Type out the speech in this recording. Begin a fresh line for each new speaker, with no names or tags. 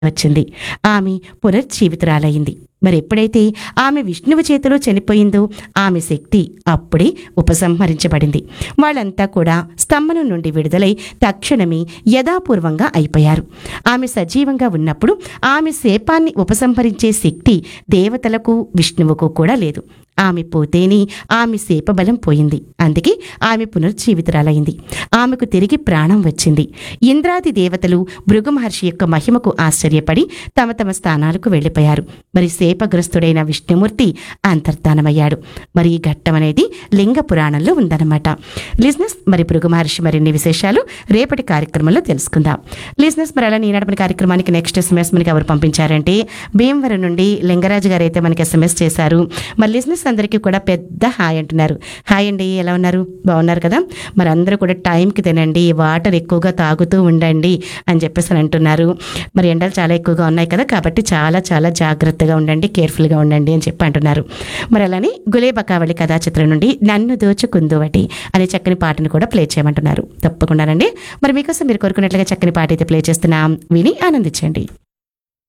వచ్చింది ఆమె పునర్జీవితురాలయ్యింది మరి ఎప్పుడైతే ఆమె విష్ణువు చేతిలో చనిపోయిందో ఆమె శక్తి అప్పుడే ఉపసంహరించబడింది వాళ్ళంతా కూడా స్తంభనం నుండి విడుదలై తక్షణమే యథాపూర్వంగా అయిపోయారు ఆమె సజీవంగా ఉన్నప్పుడు ఆమె శాపాన్ని ఉపసంహరించే శక్తి దేవతలకు విష్ణువుకు కూడా లేదు ఆమె పోతేనే ఆమె శాపబలం పోయింది అందుకే ఆమె పునర్జీవితురాలైంది ఆమెకు తిరిగి ప్రాణం వచ్చింది ఇంద్రాది దేవతలు భృగు మహర్షి యొక్క మహిమకు ఆశ్చర్యపడి తమ తమ స్థానాలకు వెళ్ళిపోయారు మరి శాపగ్రస్తుడైన విష్ణుమూర్తి అంతర్ధానమయ్యాడు మరి ఈ ఘట్టం అనేది లింగ పురాణంలో ఉందన్నమాట లిజినెస్ మరి భృగు మహర్షి మరిన్ని విశేషాలు రేపటి కార్యక్రమంలో తెలుసుకుందాం లిజినెస్ మరి అలా ఈనాడు మన కార్యక్రమానికి నెక్స్ట్ ఎస్ఎంఎస్ మనకి ఎవరు పంపించారంటే భీమవరం నుండి లింగరాజు గారు అయితే మనకి ఎస్ఎంఎస్ చేశారు మరి లిజినెస్ అందరికీ కూడా పెద్ద హాయ్ అంటున్నారు హాయ్ అండి ఎలా ఉన్నారు బాగున్నారు కదా మరి అందరూ కూడా టైంకి తినండి వాటర్ ఎక్కువగా తాగుతూ ఉండండి అని చెప్పేసి అని అంటున్నారు మరి ఎండలు చాలా ఎక్కువగా ఉన్నాయి కదా కాబట్టి చాలా చాలా జాగ్రత్తగా ఉండండి కేర్ఫుల్గా ఉండండి అని చెప్పి అంటున్నారు మరి అలానే గులేబకావళి కథా చిత్రం నుండి నన్ను దోచుకుందువటి అనే చక్కని పాటను కూడా ప్లే చేయమంటున్నారు తప్పకుండానండి మరి మీకోసం మీరు కోరుకున్నట్లుగా చక్కని పాట అయితే ప్లే చేస్తున్నాం విని ఆనందించండి